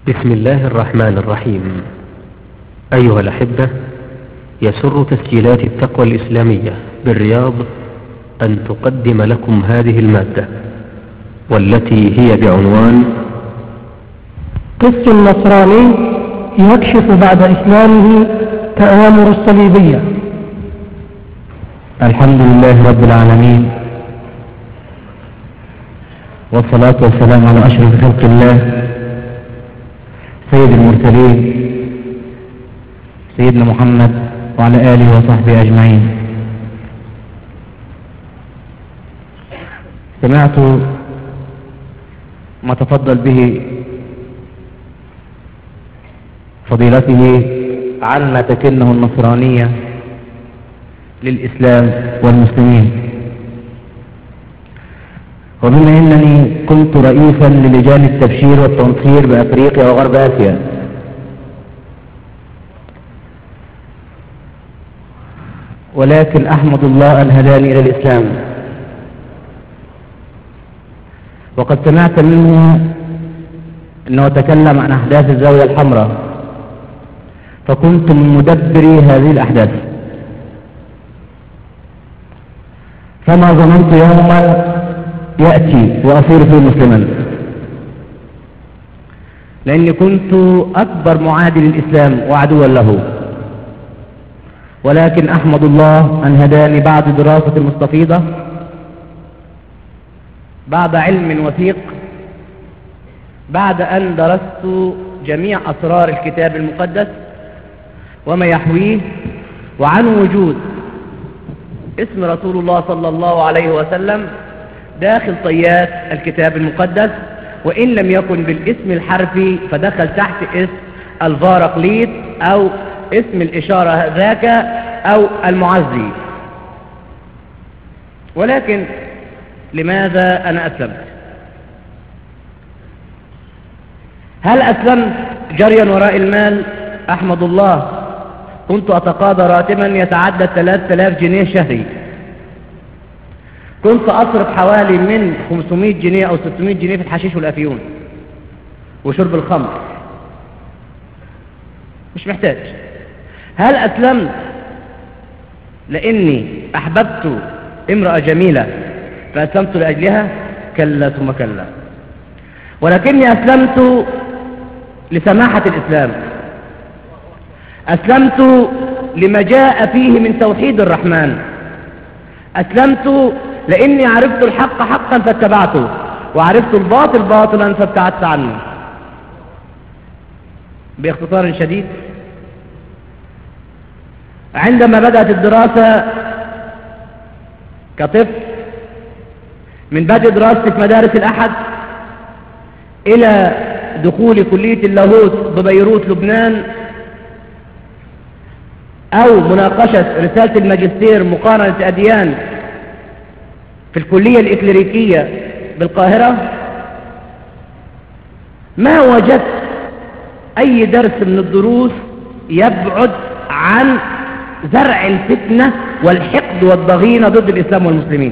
بسم الله الرحمن الرحيم أيها الأحبة يسر تسجيلات التقوى الإسلامية بالرياض أن تقدم لكم هذه المادة والتي هي بعنوان قس النصراني يكشف بعد إسلامه تآمر الصليبية الحمد لله رب العالمين والصلاة والسلام على أشرف خلق الله سيد المرسلين سيدنا محمد وعلى آله وصحبه أجمعين سمعت ما تفضل به فضيلته عن ما تكنه النصرانية للإسلام والمسلمين وبما أنني كنت رئيسا للجان التبشير والتنصير بأفريقيا وغرب آسيا ولكن أحمد الله أن هداني إلى الإسلام وقد سمعت منه أنه تكلم عن أحداث الزاوية الحمراء فكنت من مدبري هذه الأحداث فما ظننت يوما يأتي وأصير فيه مسلما لأني كنت أكبر معادي للإسلام وعدوا له ولكن أحمد الله أن هداني بعد دراسة مستفيضة بعد علم وثيق بعد أن درست جميع أسرار الكتاب المقدس وما يحويه وعن وجود اسم رسول الله صلى الله عليه وسلم داخل طيات الكتاب المقدس وإن لم يكن بالاسم الحرفي فدخل تحت اسم الفارقليط أو اسم الإشارة ذاك أو المعزي ولكن لماذا أنا أسلمت هل أسلمت جريا وراء المال أحمد الله كنت أتقاضى راتبا يتعدى 3000 جنيه شهري كنت أصرف حوالي من 500 جنيه أو 600 جنيه في الحشيش والأفيون وشرب الخمر مش محتاج هل أسلمت لأني أحببت امرأة جميلة فأسلمت لأجلها كلا ثم كلا ولكني أسلمت لسماحة الإسلام أسلمت لما جاء فيه من توحيد الرحمن أسلمت لأني عرفت الحق حقا فاتبعته وعرفت الباطل باطلا فابتعدت عنه باختصار شديد عندما بدأت الدراسة كطفل من بدء دراستي في مدارس الأحد إلى دخول كلية اللاهوت ببيروت لبنان أو مناقشة رسالة الماجستير مقارنة أديان في الكلية الإكليريكية بالقاهرة ما وجدت أي درس من الدروس يبعد عن زرع الفتنة والحقد والضغينة ضد الإسلام والمسلمين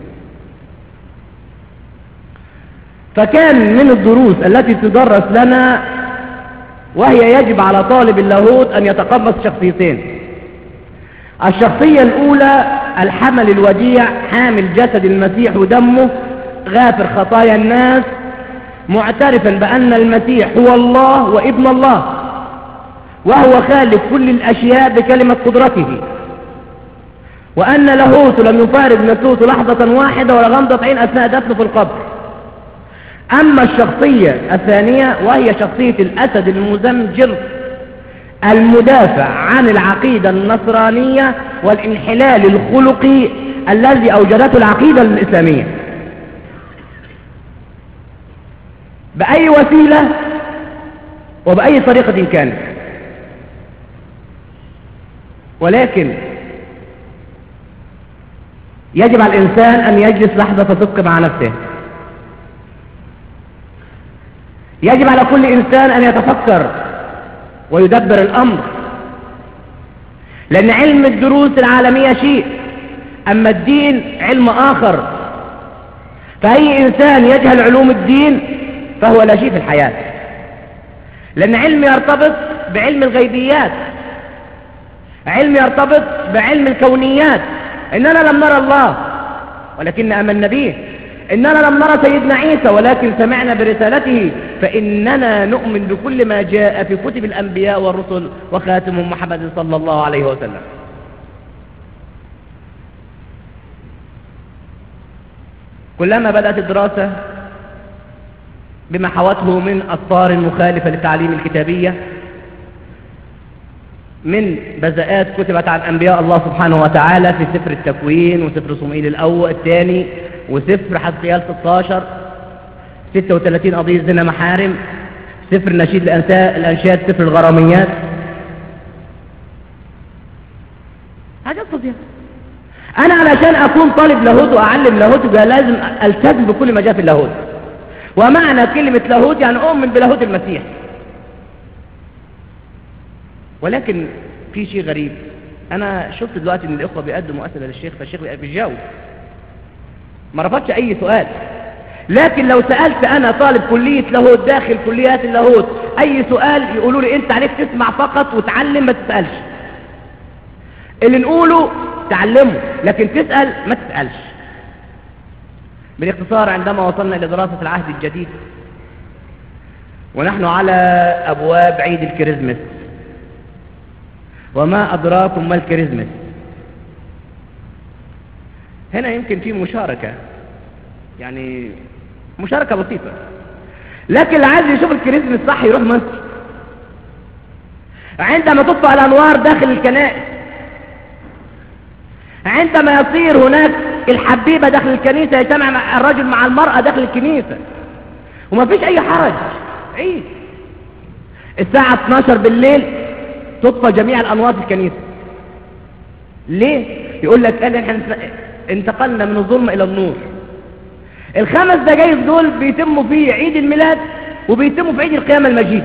فكان من الدروس التي تدرس لنا وهي يجب على طالب اللاهوت أن يتقمص شخصيتين الشخصية الأولى الحمل الوديع حامل جسد المسيح ودمه غافر خطايا الناس معترفا بأن المسيح هو الله وابن الله وهو خالق كل الأشياء بكلمة قدرته وأن لاهوت لم يفارق نسوت لحظة واحدة ولا غمضة عين أثناء دفنه في القبر أما الشخصية الثانية وهي شخصية الأسد المزمجر المدافع عن العقيدة النصرانية والانحلال الخلقي الذي أوجدته العقيدة الإسلامية بأي وسيلة وبأي طريقة كانت ولكن يجب على الإنسان أن يجلس لحظة صدق مع نفسه يجب على كل إنسان أن يتفكر ويدبر الأمر لأن علم الدروس العالمية شيء أما الدين علم آخر فأي إنسان يجهل علوم الدين فهو لا شيء في الحياة لأن علم يرتبط بعلم الغيبيات علم يرتبط بعلم الكونيات إننا لم نرى الله ولكن آمنا به إننا لم نرى سيدنا عيسى ولكن سمعنا برسالته فإننا نؤمن بكل ما جاء في كتب الأنبياء والرسل وخاتم محمد صلى الله عليه وسلم كلما بدأت الدراسة بما حوته من أسطار مخالفة للتعليم الكتابية من بذاءات كتبت عن أنبياء الله سبحانه وتعالى في سفر التكوين وسفر صموئيل الأول الثاني وسفر حزقيال 16 36 قضية زنا محارم سفر نشيد الأنشاد سفر الغراميات حاجات فظيعة أنا علشان أكون طالب لاهوت وأعلم لاهوت يبقى لازم ألتزم بكل ما جاء في اللاهوت ومعنى كلمة لاهوت يعني أؤمن بلاهوت المسيح ولكن في شيء غريب أنا شفت دلوقتي إن الإخوة بيقدموا أسئلة للشيخ فالشيخ بيجاوب ما رفضش أي سؤال لكن لو سألت أنا طالب كلية لاهوت داخل كليات اللاهوت أي سؤال يقولوا لي أنت عليك تسمع فقط وتعلم ما تسألش اللي نقوله تعلمه لكن تسأل ما تسألش بالاختصار عندما وصلنا إلى دراسة العهد الجديد ونحن على أبواب عيد الكريزماس وما أدراكم ما الكريزماس هنا يمكن في مشاركة يعني مشاركة بسيطة لكن اللي عايز يشوف الكريزماس صح يروح مصر عندما تطفأ الأنوار داخل الكنائس عندما يصير هناك الحبيبة داخل الكنيسة يجتمع الرجل مع المرأة داخل الكنيسة وما فيش أي حرج عيد الساعة 12 بالليل تطفى جميع الأنوار في الكنيسة ليه؟ يقول لك قال احنا انتقلنا من الظلمة إلى النور الخمس دقايق دول بيتموا في عيد الميلاد وبيتموا في عيد القيامة المجيد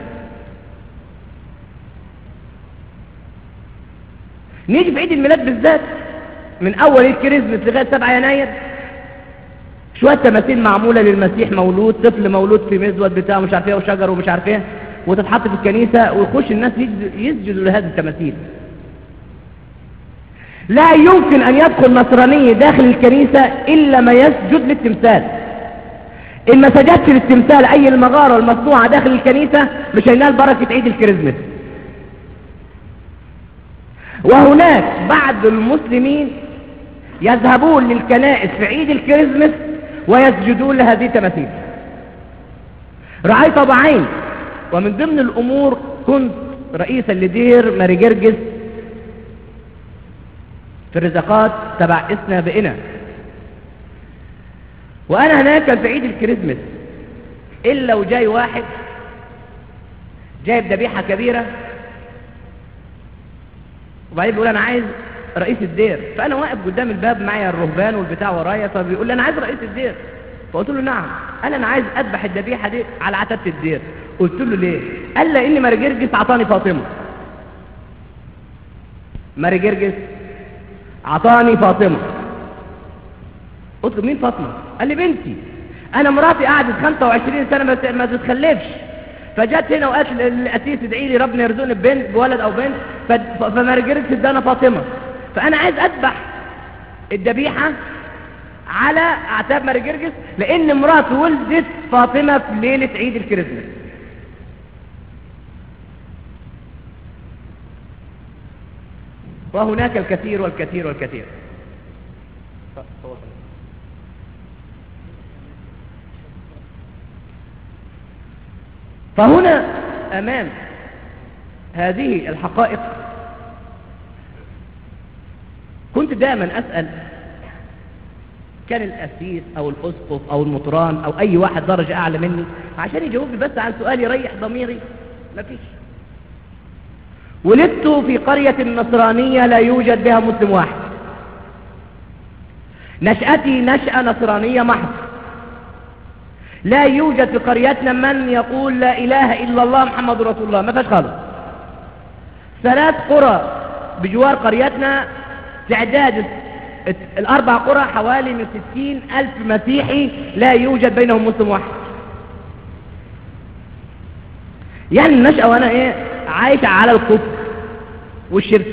نيجي في عيد الميلاد بالذات من أول الكريسماس لغاية 7 يناير شوية تماثيل معمولة للمسيح مولود طفل مولود في مزود بتاعه مش عارف ايه وشجر ومش عارف ايه وتتحط في الكنيسة ويخش الناس يسجدوا لهذه التماثيل لا يمكن أن يدخل نصراني داخل الكنيسة إلا ما يسجد للتمثال إن ما سجدش للتمثال أي المغارة المصنوعة داخل الكنيسة مش هينال بركة عيد الكريسماس وهناك بعض المسلمين يذهبون للكنائس في عيد الكريسماس ويسجدون لهذه التماثيل رأيت بعين ومن ضمن الأمور كنت رئيسا لدير ماري جرجس في الرزاقات تبع اسنا بئنا وأنا هناك في عيد الكريسماس إلا وجاي واحد جايب ذبيحة كبيرة وبعدين بيقول أنا عايز رئيس الدير فأنا واقف قدام الباب معايا الرهبان والبتاع ورايا فبيقول لي أنا عايز رئيس الدير فقلت له نعم قال أنا عايز أذبح الذبيحة دي على عتبة الدير قلت له ليه قال لي إن ماري جرجس عطاني فاطمة ماري جرجس عطاني فاطمة قلت له مين فاطمة قال لي بنتي أنا مراتي قعدت 25 سنة ما تتخلفش فجت هنا وقالت الأسيس ادعي لي ربنا يرزقني ببنت بولد أو بنت فماري جرجس ادانا فاطمة فأنا عايز أذبح الذبيحة على أعتاب ماري جرجس لأن مراته ولدت فاطمة في ليلة عيد الكريسماس وهناك الكثير والكثير والكثير فهنا أمام هذه الحقائق كنت دائما أسأل كان الأسيس أو الأسقف أو المطران أو أي واحد درجة أعلى مني عشان يجاوبني بس عن سؤال يريح ضميري مفيش ولدت في قرية نصرانية لا يوجد بها مسلم واحد نشأتي نشأة نصرانية محض لا يوجد في قريتنا من يقول لا إله إلا الله محمد رسول الله ما فيش خالص ثلاث قرى بجوار قريتنا تعداد الأربع قرى حوالي من ستين ألف مسيحي لا يوجد بينهم مسلم واحد يعني النشأة وانا ايه عايشة على الكفر والشرك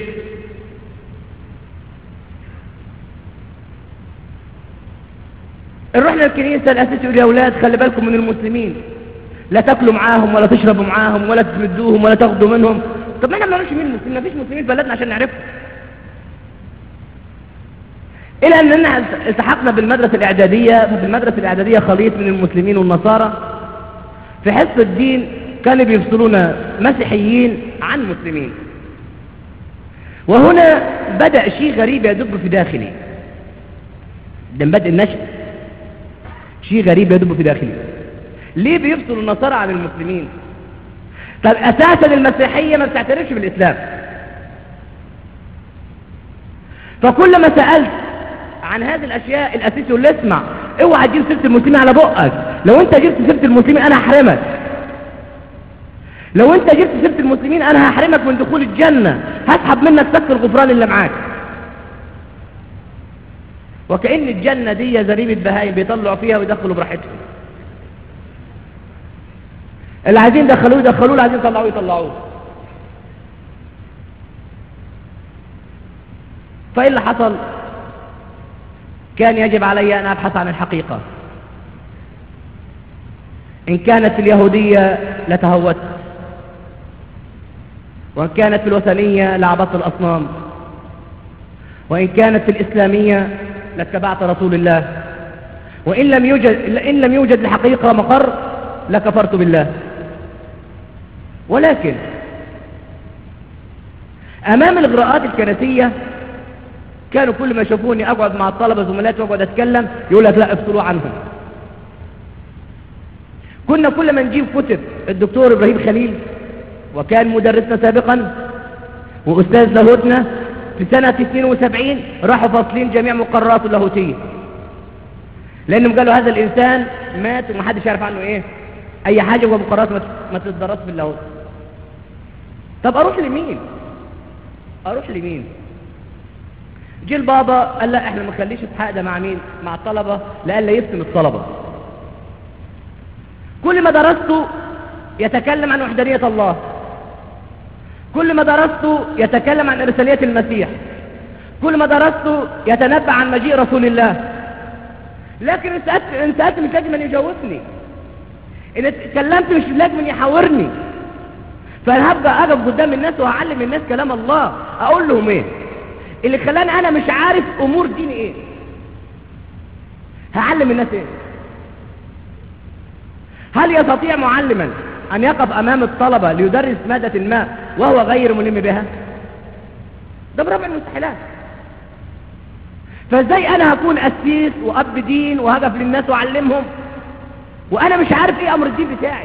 نروح للكنيسة الأساس يقول يا أولاد خلي بالكم من المسلمين لا تاكلوا معاهم ولا تشربوا معاهم ولا تمدوهم ولا تاخدوا منهم طب ما احنا ما نعرفش مين المسلمين ما فيش مسلمين في بلدنا عشان نعرفهم إلى أننا التحقنا بالمدرسة الإعدادية ففي المدرسة الإعدادية خليط من المسلمين والنصارى في حصة الدين كانوا بيفصلون مسيحيين عن مسلمين وهنا بدأ شيء غريب يدب في داخلي ده بدء النشأ شيء غريب يدب في داخلي ليه بيفصلوا النصارى عن المسلمين طب أساسا المسيحية ما بتعترفش بالإسلام فكلما سألت عن هذه الأشياء الأساسية اللي اسمع اوعى تجيب سيرة المسلمين على بقك لو انت جبت سيرة المسلمين انا هحرمك لو انت جبت سيرة المسلمين انا هحرمك من دخول الجنة هسحب منك سك الغفران اللي معاك وكأن الجنة دي زريبة بهايم بيطلعوا فيها ويدخلوا براحتهم اللي عايزين يدخلوه يدخلوه اللي عايزين يطلعوه يطلعوه فايه اللي حصل كان يجب علي أن أبحث عن الحقيقة إن كانت في اليهودية لتهوت وإن كانت في الوثنية لعبدت الأصنام وإن كانت في الإسلامية لاتبعت رسول الله وإن لم يوجد إن لم يوجد الحقيقة مقر لكفرت بالله ولكن أمام الإغراءات الكنسية كانوا كل ما يشوفوني أقعد مع الطلبة زملاتي وأقعد أتكلم يقول لك لا افصلوا عنهم كنا كل ما نجيب كتب الدكتور إبراهيم خليل وكان مدرسنا سابقا وأستاذ لاهوتنا في سنة 72 راحوا فاصلين جميع مقرراته اللاهوتية لأنهم قالوا هذا الإنسان مات ومحدش يعرف عنه إيه أي حاجة ومقرراته ما تتدرس في اللاهوت طب أروح لمين أروح لمين جه البابا قال لا احنا ما نخليش الحق ده مع مين مع الطلبة لألا يفتن الطلبة كل ما درسته يتكلم عن وحدانية الله كل ما درسته يتكلم عن إرسالية المسيح كل ما درسته يتنبأ عن مجيء رسول الله لكن ان سألت, إن سألت مش لازم أن يجاوبني إن اتكلمت مش لازم أن يحاورني فأنا هبقى أقف قدام الناس وهعلم الناس كلام الله أقول لهم إيه اللي خلاني انا مش عارف امور ديني ايه هعلم الناس ايه هل يستطيع معلما ان يقف امام الطلبة ليدرس مادة ما وهو غير ملم بها ده بربع المستحيلات فازاي انا هكون اسيس واب دين وهقف للناس واعلمهم وانا مش عارف ايه امر الدين بتاعي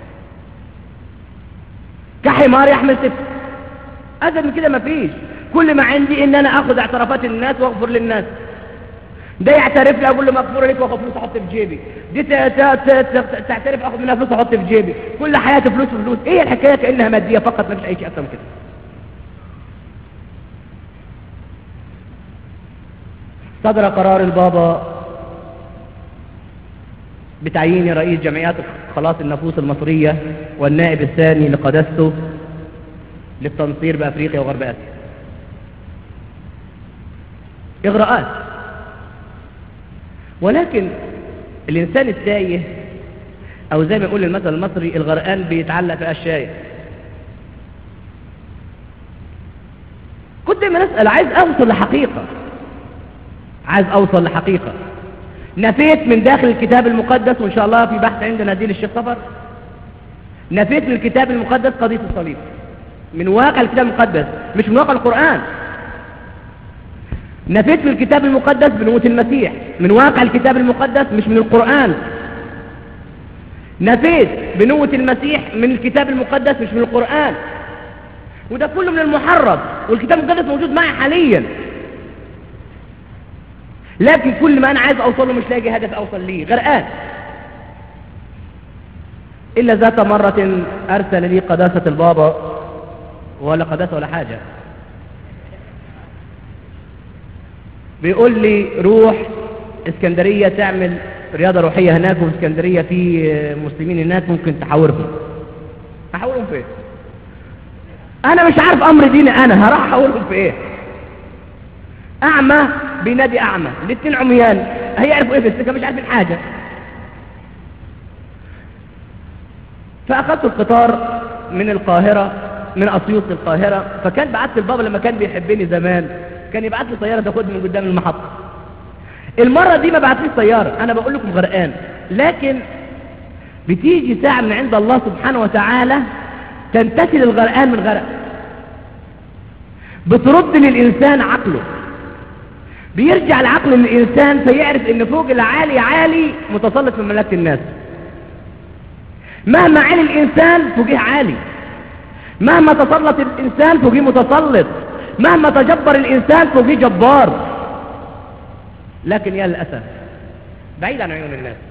كحمار يحمل سفر ازل من كده مفيش كل ما عندي ان انا اخذ اعترافات الناس واغفر للناس ده يعترف لي اقول له مغفور لك واخد فلوس احط في جيبي دي تعترف اخذ منها فلوس احط في جيبي كل حياتي فلوس فلوس ايه الحكايه كانها ماديه فقط ما فيش اي شيء اكثر من كده صدر قرار البابا بتعيين رئيس جمعيات خلاص النفوس المصرية والنائب الثاني لقداسته للتنصير بأفريقيا وغرب آسيا إغراءات ولكن الإنسان التايه أو زي ما يقول المثل المصري الغرقان بيتعلق في أشياء كنت دايما أسأل عايز أوصل لحقيقة عايز أوصل لحقيقة نفيت من داخل الكتاب المقدس وإن شاء الله في بحث عندنا دي للشيخ صفر نفيت من الكتاب المقدس قضية الصليب من واقع الكتاب المقدس مش من واقع القرآن نفيت من الكتاب المقدس بنوة المسيح من واقع الكتاب المقدس مش من القرآن نفيت بنوة المسيح من الكتاب المقدس مش من القرآن وده كله من المحرف والكتاب المقدس موجود معي حاليا لكن كل ما انا عايز اوصل له مش لاقي هدف اوصل ليه غرقان الا ذات مرة ارسل لي قداسة البابا ولا قداسة ولا حاجة بيقول لي روح اسكندرية تعمل رياضة روحية هناك وفي اسكندرية في مسلمين هناك ممكن تحاورهم احاورهم ايه انا مش عارف امر ديني انا هروح اقولهم في ايه اعمى بينادي اعمى الاتنين عميان هيعرفوا ايه في السكه مش عارفين حاجه فاخذت القطار من القاهره من اسيوط للقاهره فكان بعت البابا لما كان بيحبني زمان كان يبعت لي طياره تاخدني من قدام المحطه المره دي ما بعتليش طياره انا بقول لكم غرقان لكن بتيجي ساعه من عند الله سبحانه وتعالى تنتشل الغرقان من غرق بترد للإنسان عقله بيرجع العقل للإنسان فيعرف ان فوق العالي عالي متسلط في مملكة الناس مهما عالي الإنسان فوقيه عالي مهما تسلط الإنسان فوقيه متسلط مهما تجبر الإنسان فوقيه جبار لكن يا للأسف بعيد عن عيون الناس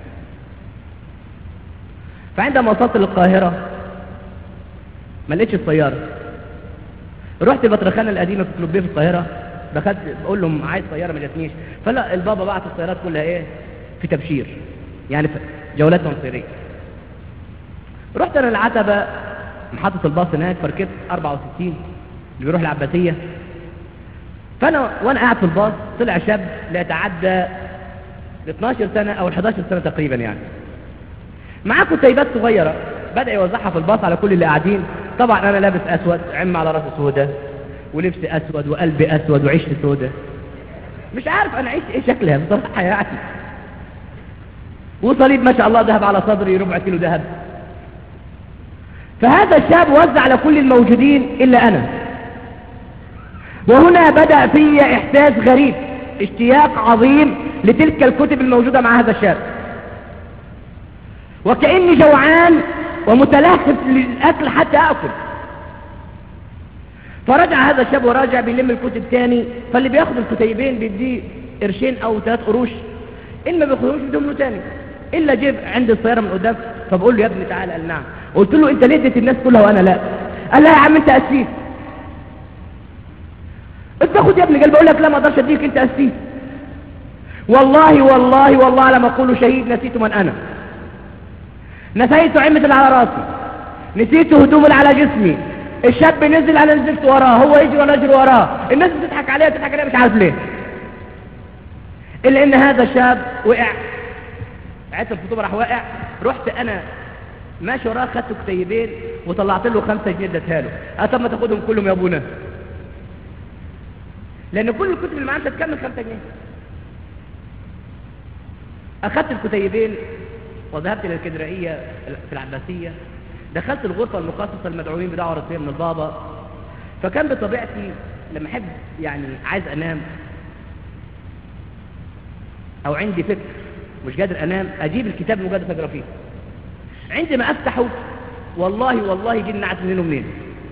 فعندما وصلت للقاهرة ما لقيتش الطيارة رحت البطرخانة القديمة في كلوبيه في القاهرة دخلت بقول لهم عايز طيارة ما جاتنيش فلا البابا بعت الطيارات كلها ايه في تبشير يعني في جولات تنصيرية رحت انا العتبة محطة الباص هناك فركبت 64 اللي بيروح العباسية فانا وانا قاعد في الباص طلع شاب لا يتعدى ال 12 سنة او ال 11 سنة تقريبا يعني معاه كتيبات صغيرة بدأ يوزعها في الباص على كل اللي قاعدين طبعا انا لابس اسود عم على راسي سودة ولبس اسود وقلبي اسود وعشت سودة مش عارف انا عشت ايه شكلها بصراحة يعني وصليب ما شاء الله ذهب على صدري ربع كيلو ذهب فهذا الشاب وزع على كل الموجودين الا انا وهنا بدأ في احساس غريب اشتياق عظيم لتلك الكتب الموجودة مع هذا الشاب وكأني جوعان ومتلهف للأكل حتى أكل فرجع هذا الشاب وراجع بيلم الكتب تاني فاللي بياخد الكتيبين بيديه قرشين أو ثلاث قروش إن ما بياخدهمش بيديهم له تاني إلا جيب عند السيارة من قدام فبقول له يا ابني تعالى قال نعم قلت له أنت ليه اديت الناس كلها وأنا لا قال لا يا عم أنت أسيس أنت خد يا ابني قال بقول لك لا ما أقدرش أديك أنت أسيس والله والله والله لما أقول شهيد نسيت من أنا نسيت عمة اللي على راسي نسيت هدوم اللي على جسمي الشاب نزل انا نزلت وراه هو يجري وانا اجري وراه الناس بتضحك عليها بتضحك عليها مش عارف ليه الا ان هذا الشاب وقع عدت الخطوبه راح واقع رحت انا ماشي وراه خدت كتيبين وطلعت له خمسة جنيه اديتها له اه طب ما تاخدهم كلهم يا ابونا لان كل الكتب اللي معاه مش هتكمل خمسة جنيه اخدت الكتيبين وذهبت إلى الكدرائية في العباسية دخلت الغرفة المخصصة للمدعوين بدعوة رسمية من البابا فكان بطبيعتي لما أحب يعني عايز أنام أو عندي فكر مش قادر أنام أجيب الكتاب المقدس أقرأ فيه عندما أفتحه والله والله يجي النعس منين ومنين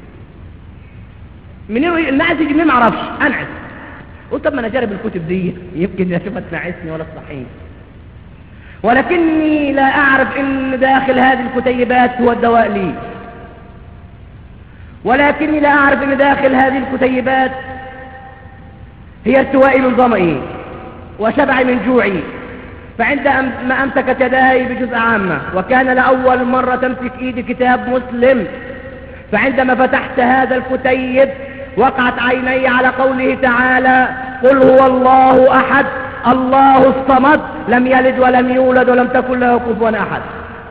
منين النعس يجي منين ما أعرفش أنعس قلت طب ما أنا أجرب الكتب دي يمكن أشوفها تنعسني ولا تصحيني ولكني لا أعرف إن داخل هذه الكتيبات هو الدواء لي ولكني لا أعرف إن داخل هذه الكتيبات هي ارتوائي من ظمئي وشبعي من جوعي فعند ما أمسكت يداي بجزء عامة وكان لأول مرة تمسك إيدي كتاب مسلم فعندما فتحت هذا الكتيب وقعت عيني على قوله تعالى قل هو الله أحد الله الصمد لم يلد ولم يولد ولم تكن له كفوا أحد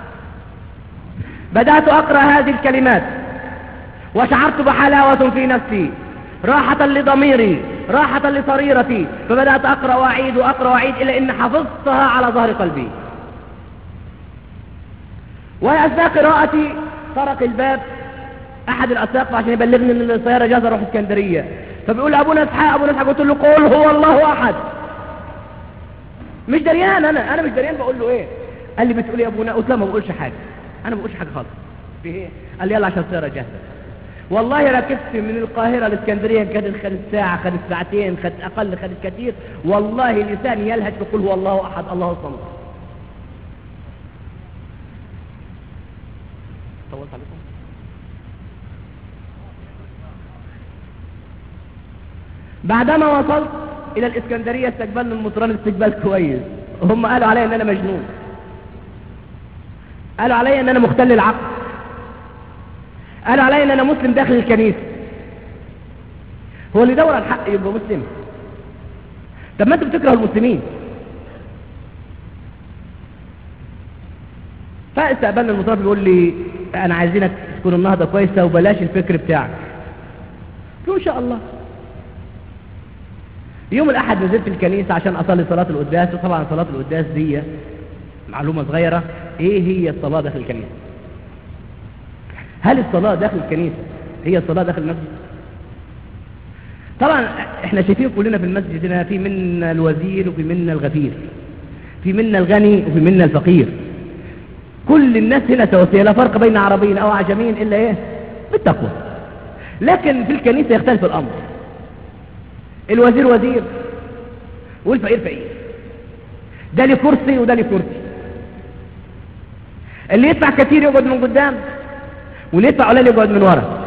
بدأت أقرأ هذه الكلمات وشعرت بحلاوة في نفسي راحة لضميري راحة لصريرتي فبدأت أقرأ وأعيد وأقرأ وأعيد إلى أن حفظتها على ظهر قلبي وأثناء قراءتي طرق الباب أحد الأساق عشان يبلغني أن السيارة جاهزة أروح اسكندرية فبيقول أبونا اسحاق أبونا اسحاق قلت له قول هو الله أحد مش دريان انا انا مش دريان بقول له ايه قال لي بتقول يا ابونا قلت له ما بقولش حاجه انا ما بقولش حاجه خالص في ايه قال لي يلا عشان السياره جاهزه والله ركبت من القاهرة لاسكندرية كانت خدت ساعة خدت ساعتين خدت أقل خدت كثير والله لساني يلهج بقول هو الله أحد الله الصمد طولت عليكم بعدما وصلت الى الاسكندرية استقبلنا المطران استقبال كويس هم قالوا علي ان انا مجنون قالوا علي ان انا مختل العقل قالوا علي ان انا مسلم داخل الكنيسة هو اللي يدور على الحق يبقى مسلم طب ما انتوا بتكرهوا المسلمين فاستقبلنا المطرف بيقول لي انا عايزينك تكون النهضة كويسة وبلاش الفكر بتاعك قلت له ان شاء الله يوم الاحد نزلت الكنيسة عشان اصلي صلاة القداس وطبعا صلاة القداس دي معلومة صغيرة ايه هي الصلاة داخل الكنيسة هل الصلاة داخل الكنيسة هي الصلاة داخل المسجد طبعا احنا شايفين كلنا في المسجد هنا في منا الوزير وفي منا الغفير في منا الغني وفي منا الفقير كل الناس هنا سواسية لا فرق بين عربيين او عجمين الا ايه بالتقوى لكن في الكنيسة يختلف الامر الوزير وزير والفقير فقير ده ليه كرسي وده ليه كرسي اللي يدفع كتير يقعد من قدام واللي يدفع قليل يقعد من ورا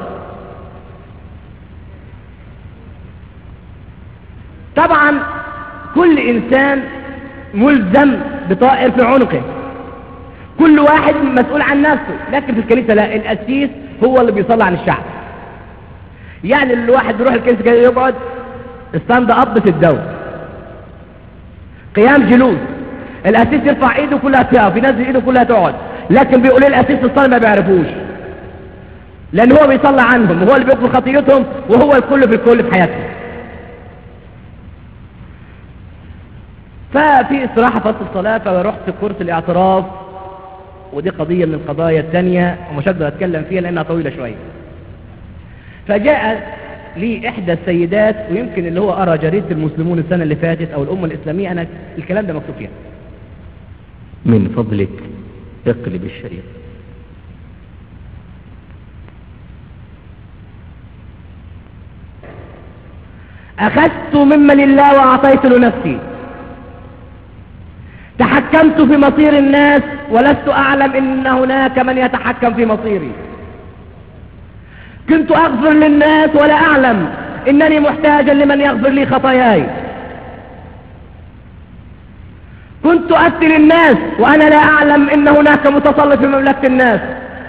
طبعا كل انسان ملزم بطائر في عنقه كل واحد مسؤول عن نفسه لكن في الكنيسة لا الأسيس هو اللي بيصلي عن الشعب يعني الواحد بيروح الكنيسة كده يقعد ستاند اب في الدور قيام جلوس الأسيس يرفع ايده كلها تقف ينزل ايده كلها تقعد لكن بيقول الأسيس في الصلاة ما بيعرفوش لأن هو بيصلي عنهم وهو اللي بيقبل خطيتهم وهو الكل في الكل في حياتهم ففي استراحة فصل الصلاة فرحت كورس الاعتراف ودي قضية من القضايا الثانية ومش هقدر اتكلم فيها لانها طويلة شوية فجاء لي احدى السيدات ويمكن اللي هو ارى جريدة المسلمون السنة اللي فاتت او الامة الاسلامية انا الكلام ده مكتوب فيها من فضلك اقلب الشريط اخذت مما لله واعطيت لنفسي تحكمت في مصير الناس ولست أعلم إن هناك من يتحكم في مصيري كنت أغفر للناس ولا أعلم إنني محتاجا لمن يغفر لي خطاياي كنت أقتل الناس وأنا لا أعلم إن هناك متسلط في مملكة الناس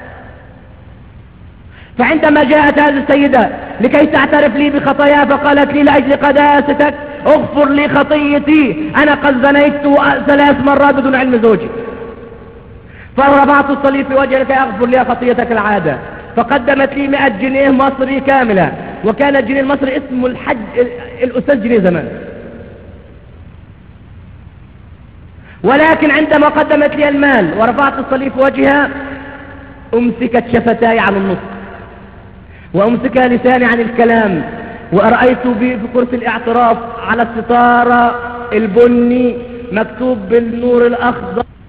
فعندما جاءت هذه السيدة لكي تعترف لي بخطاياها فقالت لي لأجل قداستك اغفر لي خطيتي انا قد زنيت ثلاث مرات بدون علم زوجي فرفعت الصليب في وجهي لكي اغفر لي خطيتك العادة فقدمت لي 100 جنيه مصري كاملة وكان الجنيه المصري اسمه الحج الاستاذ جنيه زمان ولكن عندما قدمت لي المال ورفعت الصليب في وجهها امسكت شفتاي عن النطق وامسك لساني عن الكلام ورأيت في كرسي الاعتراف على الستارة البني مكتوب بالنور الأخضر